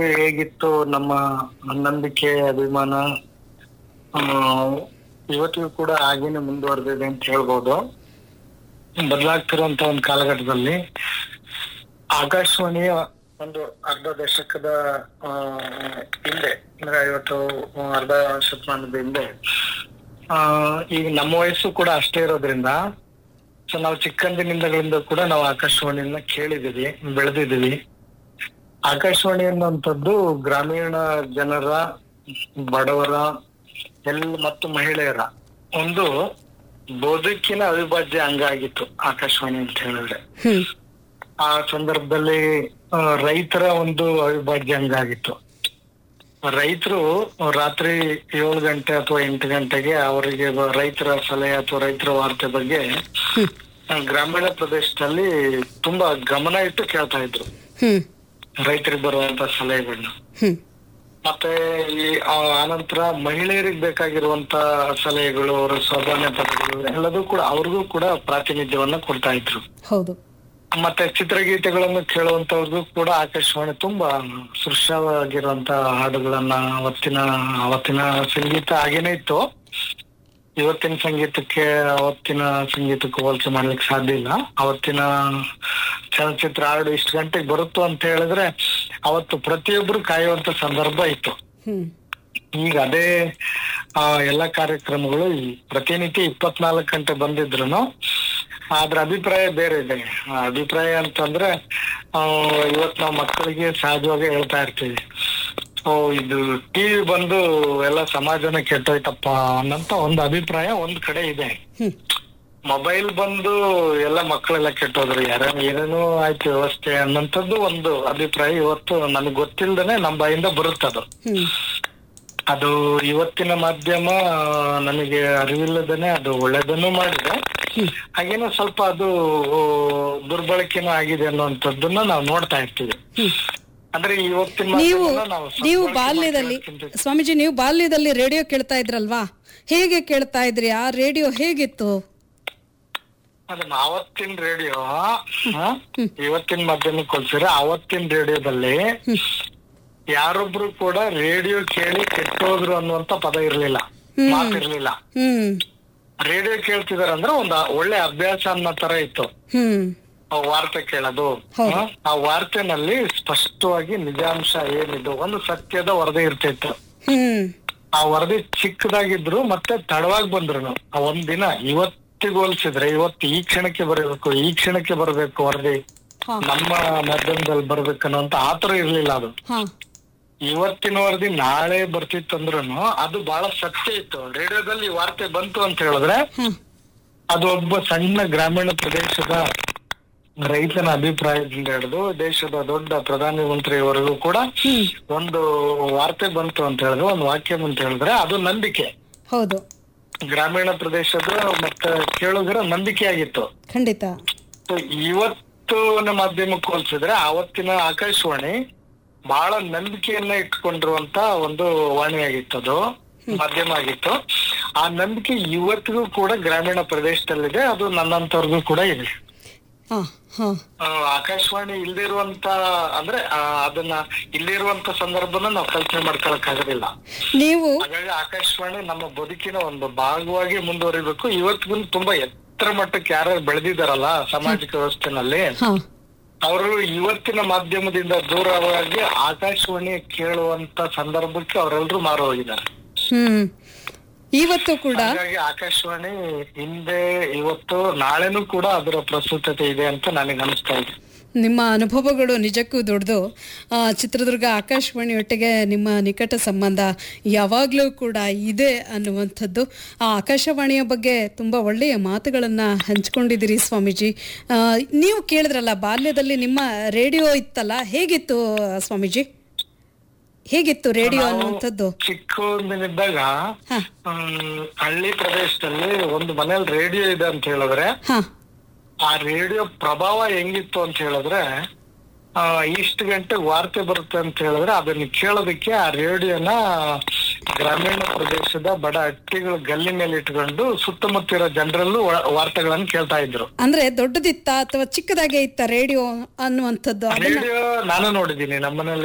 ಹೇಗಿತ್ತು ನಮ್ಮ ನಂಬಿಕೆ ಅಭಿಮಾನ ಆ, ಇವತ್ತಿಗೂ ಕೂಡ ಹಾಗೇನೆ ಮುಂದುವರೆದಿದೆ ಅಂತ ಹೇಳ್ಬೋದು ಬದಲಾಗ್ತಿರುವಂತ ಒಂದು ಕಾಲಘಟ್ಟದಲ್ಲಿ ಆಕಾಶವಾಣಿಯ ಒಂದು ಅರ್ಧ ದಶಕದ ಆ, ಹಿಂದೆ ಅಂದ್ರೆ ಐವತ್ತು ಆ, ಅರ್ಧ ಶತಮಾನದ ಹಿಂದೆ ಆ, ಈಗ ನಮ್ಮ ವಯಸ್ಸು ಕೂಡ ಅಷ್ಟೇ ಇರೋದ್ರಿಂದ ಸೊ ನಾವು ಚಿಕ್ಕಂದಿನಿಂದಗಳಿಂದ ಕೂಡ ನಾವು ಆಕಾಶವಾಣಿಯನ್ನ ಕೇಳಿದೀವಿ ಬೆಳೆದಿದ್ದೀವಿ ಆಕಾಶವಾಣಿ ಅನ್ನುವಂಥದ್ದು ಗ್ರಾಮೀಣ ಜನರ ಬಡವರ ಎಲ್ಲ ಮತ್ತು ಮಹಿಳೆಯರ ಒಂದು ಬದುಕಿನ ಅವಿಭಾಜ್ಯ ಅಂಗ ಆಗಿತ್ತು ಆಕಾಶವಾಣಿ ಅಂತ ಹೇಳಿದ್ರೆ ಹ್ಮ್ ಆ ಸಂದರ್ಭದಲ್ಲಿ ಆ, ರೈತರ ಒಂದು ಅವಿಭಾಜ್ಯ ಅಂಗ ಆಗಿತ್ತು ರೈತರು ರಾತ್ರಿ ಏಳು ಗಂಟೆ ಅಥವಾ ಎಂಟು ಗಂಟೆಗೆ ಅವರಿಗೆ ಬ- ರೈತರ ಸಲಹೆ ಅಥವಾ ರೈತರ ವಾರ್ತೆ ಬಗ್ಗೆ ಆ, ಗ್ರಾಮೀಣ ಪ್ರದೇಶದಲ್ಲಿ ತುಂಬಾ ಗಮನ ಇಟ್ಟು ಕೇಳ್ತಾ ಇದ್ರು ಹ್ಮ್ ರೈತರಿಗೆ ಬರುವಂತ ಸಲಹೆಗಳನ್ನ ಹ್ಮ್ ಮತ್ತೆ ಈ ಆ ಆನಂತರ ಮಹಿಳೆಯರಿಗೆ ಬೇಕಾಗಿರುವಂತ ಸಲಹೆಗಳು ಅವರ ಸ್ವಾಭಾನ್ಯ ಪದಗಳು ಎಲ್ಲದೂ ಕೂಡ ಅವ್ರಿಗೂ ಕೂಡ ಪ್ರಾತಿನಿಧ್ಯವನ್ನ ಕೊಡ್ತಾ ಇದ್ರು ಹೌದು ಮತ್ತೆ ಚಿತ್ರಗೀತೆಗಳನ್ನು ಕೇಳುವಂತವ್ರಿಗೂ ಕೂಡ ಆಕಾಶವಾಣಿ ತುಂಬಾ ಸೃಶ್ಯವಾಗಿರುವಂತ ಹಾಡುಗಳನ್ನ ಅವತ್ತಿನ ಅವತ್ತಿನ ಸಂಗೀತ ಹಾಗೇನೆ ಇತ್ತು ಇವತ್ತಿನ ಸಂಗೀತಕ್ಕೆ ಅವತ್ತಿನ ಸಂಗೀತಕ್ಕೆ ಹೋಲಿಕೆ ಮಾಡ್ಲಿಕ್ಕೆ ಸಾಧ್ಯ ಇಲ್ಲ ಅವತ್ತಿನ ಚಲನಚಿತ್ರ ಹಾಡು ಇಷ್ಟು ಗಂಟೆಗೆ ಬರುತ್ತೋ ಅಂತ ಹೇಳಿದ್ರೆ ಅವತ್ತು ಪ್ರತಿಯೊಬ್ರು ಕಾಯುವಂತ ಸಂದರ್ಭ ಇತ್ತು ಹ್ಮ್ ಈಗ ಅದೇ ಆ ಎಲ್ಲಾ ಕಾರ್ಯಕ್ರಮಗಳು ಈ ಪ್ರತಿನಿತ್ಯ ಇಪ್ಪತ್ನಾಲ್ಕು ಗಂಟೆ ಬಂದಿದ್ರು ಅದ್ರ ಅಭಿಪ್ರಾಯ ಬೇರೆ ಇದೆ ಆ ಅಭಿಪ್ರಾಯ ಅಂತಂದ್ರೆ ಆ ಇವತ್ ನಾವು ಮಕ್ಕಳಿಗೆ ಸಹಜವಾಗಿ ಹೇಳ್ತಾ ಇರ್ತೀವಿ ಓ ಇದು ಟಿವಿ ಬಂದು ಎಲ್ಲ ಸಮಾಜನ ಕೆಟ್ಟೋಯ್ತಪ್ಪ ಅನ್ನಂತ ಒಂದು ಅಭಿಪ್ರಾಯ ಒಂದ್ ಕಡೆ ಇದೆ ಹ್ಮ್ ಮೊಬೈಲ್ ಬಂದು ಎಲ್ಲ ಮಕ್ಕಳೆಲ್ಲ ಕೆಟ್ಟೋದ್ರು ಯಾರ ಏನೇನೋ ಆಯ್ತು ವ್ಯವಸ್ಥೆ ಅನ್ನಂಥದ್ದು ಒಂದು ಅಭಿಪ್ರಾಯ ಇವತ್ತು ನನಗೆ ಗೊತ್ತಿಲ್ದೇನೆ ನಮ್ಮ ಬಾಯಿಂದ ಬರುತ್ತದು ಹ್ಮ್ ಅದು ಇವತ್ತಿನ ಮಾಧ್ಯಮ ಆ, ನನಗೆ ಅರಿವಿಲ್ಲದೇನೆ ಅದು ಒಳ್ಳೇದನ್ನು ಮಾಡಿದೆ ಹಾಗೇನೆ ಸ್ವಲ್ಪ ಅದು ದುರ್ಬಳಕೆನೂ ಆಗಿದೆ ಅನ್ನುವಂಥದ್ದನ್ನ ನಾವು ನೋಡ್ತಾ ಇರ್ತೀವಿ ಅಂದ್ರೆ ಇವತ್ತಿನ ನೀವು ಮಾಧ್ಯಮನ ನಾವು ನೀವು ಸದ್ಬಳಕೆ ಬಾಲ್ಯದಲ್ಲಿ ಮಾಡ್ಕೊಳ್ಳೋದ್ಕಿಂತ ಸ್ವಾಮೀಜಿ ನೀವು ಬಾಲ್ಯದಲ್ಲಿ ರೇಡಿಯೋ ಕೇಳ್ತಾ ಇದ್ರಲ್ವಾ ಹೇಗೆ ಕೇಳ್ತಾ ಇದ್ರಿ ಆ ರೇಡಿಯೋ ಹೇಗಿತ್ತು ಅದನ್ನ ಅವತ್ತಿನ ರೇಡಿಯೋ ಇವತ್ತಿನ ಮಾಧ್ಯಮಕ್ಕೆ ಹೋಲ್ಸಿದ್ರೆ ಅವತ್ತಿನ ರೇಡಿಯೋದಲ್ಲಿ ಯಾರೊಬ್ರು ಕೂಡ ರೇಡಿಯೋ ಕೇಳಿ ಕೆಟ್ಟೋದ್ರು ಅನ್ನುವಂತ ಪದ ಇರ್ಲಿಲ್ಲ ಮಾತಿರ್ಲಿಲ್ಲ ಹ್ಮ್ ರೇಡಿಯೋ ಕೇಳ್ತಿದಾರೆ ಅಂದ್ರೆ ಒಂದು ಒಳ್ಳೆ ಅಭ್ಯಾಸ ಅನ್ನೋ ತರ ಇತ್ತು ಹ್ಮ್ ಆ ವಾರ್ತೆ ಕೇಳೋದು ಹೌದು. ಹ? ಆ ವಾರ್ತೆನಲ್ಲಿ ಸ್ಪಷ್ಟವಾಗಿ ನಿಜಾಂಶ ಏನಿದು ಒಂದು ಸತ್ಯದ ವರದಿ ಇರ್ತಿತ್ತು ಹ್ಮ್ ಆ ವರದಿ ಚಿಕ್ಕದಾಗಿದ್ರು ಮತ್ತೆ ತಡವಾಗಿ ಬಂದ್ರು ಆ ಒಂದಿನ ಇವತ್ತಿಗೆ ಹೋಲಿಸಿದ್ರೆ ಇವತ್ತು ಈ ಕ್ಷಣಕ್ಕೆ ಬರಬೇಕು ಈ ಕ್ಷಣಕ್ಕೆ ಬರಬೇಕು ವರದಿ ಹಾ ನಮ್ಮ ಮಾಧ್ಯಮದಲ್ಲಿ ಬರ್ಬೇಕನ್ನೋಂತ ಆತರ ಇರ್ಲಿಲ್ಲ ಅದು ಹಾ ಇವತ್ತಿನ ವರದಿ ನಾಳೆ ಬರ್ತಿತ್ತಂದ್ರೂ ಅದು ಬಹಳ ಸತ್ಯ ಇತ್ತು ರೇಡಿಯೋದಲ್ಲಿ ಈ ವಾರ್ತೆ ಬಂತು ಅಂತ ಹೇಳಿದ್ರೆ ಹ್ಮ್ ಅದು ಒಬ್ಬ ಸಣ್ಣ ಗ್ರಾಮೀಣ ಪ್ರದೇಶದ ರೈತನ ಅಭಿಪ್ರಾಯದಿಂದ ಹಿಡಿದು ದೇಶದ ದೊಡ್ಡ ಪ್ರಧಾನಿ ಮಂತ್ರಿಯವರೆಗೂ ಕೂಡ ಒಂದು ವಾರ್ತೆ ಬಂತು ಅಂತ ಹೇಳಿದ್ರೆ ಒಂದು ವಾಕ್ಯ ಅಂತ ಹೇಳಿದ್ರೆ ಅದು ನಂಬಿಕೆ ಹೌದು ಗ್ರಾಮೀಣ ಪ್ರದೇಶದ ಮತ್ತೆ ಕೇಳುಗರ ನಂಬಿಕೆ ಆಗಿತ್ತು ಖಂಡಿತ So, ಇವತ್ತಿನ ಮಾಧ್ಯಮಕ್ಕೆ ಹೋಲಿಸಿದ್ರೆ ಆವತ್ತಿನ ಆಕಾಶವಾಣಿ ಬಹಳ ನಂಬಿಕೆಯನ್ನ ಇಟ್ಕೊಂಡಿರುವಂತ ಒಂದು ವಾಣಿಯಾಗಿತ್ತು ಅದು ಮಾಧ್ಯಮ ಆಗಿತ್ತು ಆ ನಂಬಿಕೆ ಇವತ್ತಿಗೂ ಕೂಡ ಗ್ರಾಮೀಣ ಪ್ರದೇಶದಲ್ಲಿದೆ ಅದು ನನ್ನಂತವ್ರಿಗೂ ಕೂಡ ಇದೆ ಹಾ ಹಾ ಆ, ಆಕಾಶವಾಣಿ ಇಲ್ದಿರುವಂತ ಅಂದ್ರೆ ಆ, ಅದನ್ನ ಇಲ್ಲಿರುವಂತ ಸಂದರ್ಭನ ನಾವು ಕಲ್ಪನೆ ಮಾಡ್ಕೊಳಕ್ ಆಗೋದಿಲ್ಲ ನೀವು ಹಾಗಾಗಿ ಆಕಾಶವಾಣಿ ನಮ್ಮ ಬದುಕಿನ ಒಂದು ಭಾಗವಾಗಿ ಮುಂದುವರಿಬೇಕು ಇವತ್ತಿಗೂ ತುಂಬಾ ಎತ್ತರ ಮಟ್ಟಕ್ಕೆ ಯಾರು ಬೆಳೆದಿದ್ದಾರಲ್ಲ ಸಾಮಾಜಿಕ ವ್ಯವಸ್ಥೆನಲ್ಲಿ ಹಾ ಅವರು ಇವತ್ತಿನ ಮಾಧ್ಯಮದಿಂದ ದೂರವಾಗಿ ಆಕಾಶವಾಣಿ ಕೇಳುವಂತ ಸಂದರ್ಭಕ್ಕೆ ಅವರೆಲ್ಲರೂ ಮಾರು ಹೋಗಿದ್ದಾರೆ ಹ್ಮ್ ಇವತ್ತು ಕೂಡ ಹಾಗಾಗಿ ಆಕಾಶವಾಣಿ ಹಿಂದೆ ಇವತ್ತು ನಾಳೆನೂ ಕೂಡ ಅದರ ಪ್ರಸ್ತುತತೆ ಇದೆ ಅಂತ ನನಗೆ ಅನಿಸ್ತಾ ಇದೆ ನಿಮ್ಮ ಅನುಭವಗಳು ನಿಜಕ್ಕೂ ದೊಡ್ಡದು ಆ, ಚಿತ್ರದುರ್ಗ ಆಕಾಶವಾಣಿಯೊಟ್ಟಿಗೆ ನಿಮ್ಮ ನಿಕಟ ಸಂಬಂಧ ಯಾವಾಗಲೂ ಕೂಡ ಇದೆ ಅನ್ನುವಂಥದ್ದು ಆ ಆಕಾಶವಾಣಿಯ ಬಗ್ಗೆ ತುಂಬ ಒಳ್ಳೆಯ ಮಾತುಗಳನ್ನು ಹಂಚ್ಕೊಂಡಿದ್ದೀರಿ ಸ್ವಾಮೀಜಿ ಆ, ನೀವು ಕೇಳಿದ್ರಲ್ಲ ಬಾಲ್ಯದಲ್ಲಿ ನಿಮ್ಮ ರೇಡಿಯೋ ಇತ್ತಲ್ಲ ಹೇಗಿತ್ತು ಸ್ವಾಮೀಜಿ ಹೇಗಿತ್ತು ರೇಡಿಯೋ ಅನ್ನುವಂಥದ್ದು ಚಿಕ್ಕಂದಿನಿದ್ದಾಗ ಹಾ ಹ್ಮ್, ಹಳ್ಳಿ ಪ್ರದೇಶದಲ್ಲಿ ಒಂದು ಮನೇಲಿ ರೇಡಿಯೋ ಇದೆ ಅಂತ ಹೇಳಿದ್ರೆ ಹಾ ಆ ರೇಡಿಯೋ ಪ್ರಭಾವ ಹೆಂಗಿತ್ತು ಅಂತ ಹೇಳಿದ್ರೆ ಆ, ಇಷ್ಟು ಗಂಟೆ ವಾರ್ತೆ ಬರುತ್ತೆ ಅಂತ ಹೇಳಿದ್ರೆ ಅದನ್ನ ಕೇಳೋದಕ್ಕೆ ಆ ರೇಡಿಯೋನ ಗ್ರಾಮೀಣ ಪ್ರದೇಶದ ಬಡ ಹಟ್ಟಿಗಳ ಗಲ್ಲಿ ಮೇಲೆ ಇಟ್ಕೊಂಡು ಸುತ್ತಮುತ್ತ ಇರೋ ಜನರಲ್ಲೂ ವ- ವಾರ್ತೆಗಳನ್ನ ಕೇಳ್ತಾ ಇದ್ರು ಅಂದ್ರೆ ದೊಡ್ಡದಿತ್ತ ಅಥವಾ ಚಿಕ್ಕದಾಗೆ ಇತ್ತ ರೇಡಿಯೋ ಅನ್ನುವಂಥದ್ದು ಅದನ್ನ ರೇಡಿಯೋ ನಾನು ನೋಡಿದ್ದೀನಿ ನಮ್ಮನೇಲಿ